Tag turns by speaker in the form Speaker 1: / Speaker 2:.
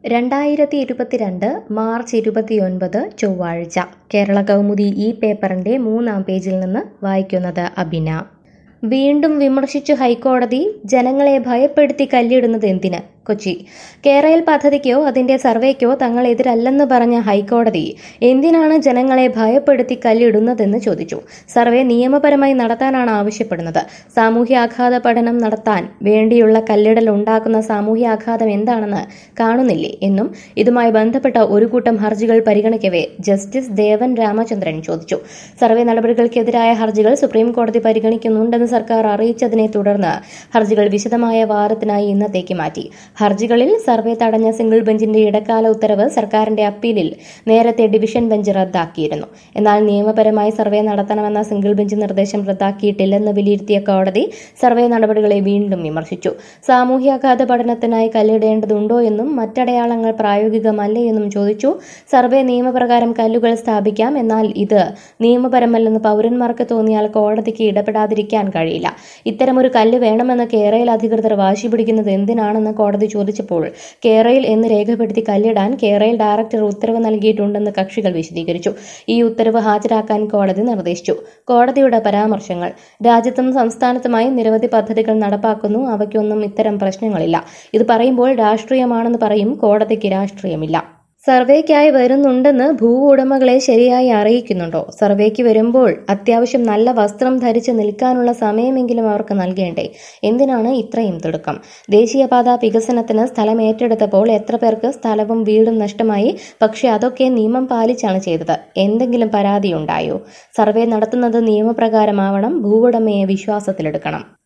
Speaker 1: രണ്ടായിരത്തി ഇരുപത്തിരണ്ട് മാർച്ച് ഇരുപത്തിയൊൻപത് ചൊവ്വാഴ്ച കേരള കൗമുദി ഈ പേപ്പറിന്റെ മൂന്നാം പേജിൽ നിന്ന് വായിക്കുന്നത് അബിന വീണ്ടും വിമർശിച്ചു ഹൈക്കോടതി ജനങ്ങളെ ഭയപ്പെടുത്തി കല്ലിടുന്നത് എന്തിന് കൊച്ചി കേരയിൽ പദ്ധതിക്കോ അതിന്റെ സർവേക്കോ തങ്ങൾ എതിരല്ലെന്ന് പറഞ്ഞ ഹൈക്കോടതി എന്തിനാണ് ജനങ്ങളെ ഭയപ്പെടുത്തി കല്ലിടുന്നതെന്ന് ചോദിച്ചു സർവേ നിയമപരമായി നടത്താനാണ് ആവശ്യപ്പെടുന്നത് സാമൂഹ്യാഘാത പഠനം നടത്താൻ വേണ്ടിയുള്ള കല്ലിടൽ ഉണ്ടാക്കുന്ന സാമൂഹ്യാഘാതം എന്താണെന്ന് കാണുന്നില്ലേ എന്നും ഇതുമായി ബന്ധപ്പെട്ട ഒരു കൂട്ടം ഹർജികൾ പരിഗണിക്കവേ ജസ്റ്റിസ് ദേവൻ രാമചന്ദ്രൻ ചോദിച്ചു സർവേ നടപടികൾക്കെതിരായ ഹർജികൾ സുപ്രീം കോടതി പരിഗണിക്കുന്നുണ്ടെന്ന് സർക്കാർ അറിയിച്ചതിനെ തുടർന്ന് ഹർജികൾ വിശദമായ വാദത്തിനായി ഇന്നത്തേക്ക് മാറ്റി ഹർജികളിൽ സർവേ തടഞ്ഞ സിംഗിൾ ബെഞ്ചിന്റെ ഇടക്കാല ഉത്തരവ് സർക്കാരിന്റെ അപ്പീലിൽ നേരത്തെ ഡിവിഷൻ ബെഞ്ച് റദ്ദാക്കിയിരുന്നു എന്നാൽ നിയമപരമായി സർവേ നടത്തണമെന്ന സിംഗിൾ ബെഞ്ച് നിർദ്ദേശം റദ്ദാക്കിയിട്ടില്ലെന്ന് വിലയിരുത്തിയ കോടതി സർവേ നടപടികളെ വീണ്ടും വിമർശിച്ചു സാമൂഹ്യാഘാത പഠനത്തിനായി കല്ലിടേണ്ടതുണ്ടോ എന്നും മറ്റടയാളങ്ങൾ പ്രായോഗികമല്ലേ എന്നും ചോദിച്ചു സർവേ നിയമപ്രകാരം കല്ലുകൾ സ്ഥാപിക്കാം എന്നാൽ ഇത് നിയമപരമല്ലെന്ന് പൗരന്മാർക്ക് തോന്നിയാൽ കോടതിക്ക് ഇടപെടാതിരിക്കാൻ കഴിയില്ല ഇത്തരമൊരു കല്ല് വേണമെന്ന് കേരള അധികൃതർ വാശി പിടിക്കുന്നത് എന്തിനാണെന്ന് കോടതി ചോദിച്ചപ്പോൾ കേരയിൽ എന്ന് രേഖപ്പെടുത്തി കല്ലിടാൻ കേരയിൽ ഡയറക്ടർ ഉത്തരവ് നൽകിയിട്ടുണ്ടെന്ന് കക്ഷികൾ വിശദീകരിച്ചു ഈ ഉത്തരവ് ഹാജരാക്കാൻ കോടതി നിർദ്ദേശിച്ചു കോടതിയുടെ പരാമർശങ്ങൾ രാജ്യത്തും സംസ്ഥാനത്തുമായി നിരവധി പദ്ധതികൾ നടപ്പാക്കുന്നു അവയ്ക്കൊന്നും ഇത്തരം പ്രശ്നങ്ങളില്ല ഇത് പറയുമ്പോൾ രാഷ്ട്രീയമാണെന്ന് പറയും കോടതിക്ക് രാഷ്ട്രീയമില്ല സർവേക്കായി വരുന്നുണ്ടെന്ന് ഭൂ ഉടമകളെ ശരിയായി അറിയിക്കുന്നുണ്ടോ സർവേക്ക് വരുമ്പോൾ അത്യാവശ്യം നല്ല വസ്ത്രം ധരിച്ച് നിൽക്കാനുള്ള സമയമെങ്കിലും അവർക്ക് നൽകേണ്ടേ എന്തിനാണ് ഇത്രയും തിടുക്കം ദേശീയപാത വികസനത്തിന് സ്ഥലം ഏറ്റെടുത്തപ്പോൾ എത്ര പേർക്ക് സ്ഥലവും വീടും നഷ്ടമായി പക്ഷെ അതൊക്കെ നിയമം പാലിച്ചാണ് ചെയ്തത് എന്തെങ്കിലും പരാതി ഉണ്ടായോ സർവേ നടത്തുന്നത് നിയമപ്രകാരമാവണം ഭൂവുടമയെ വിശ്വാസത്തിലെടുക്കണം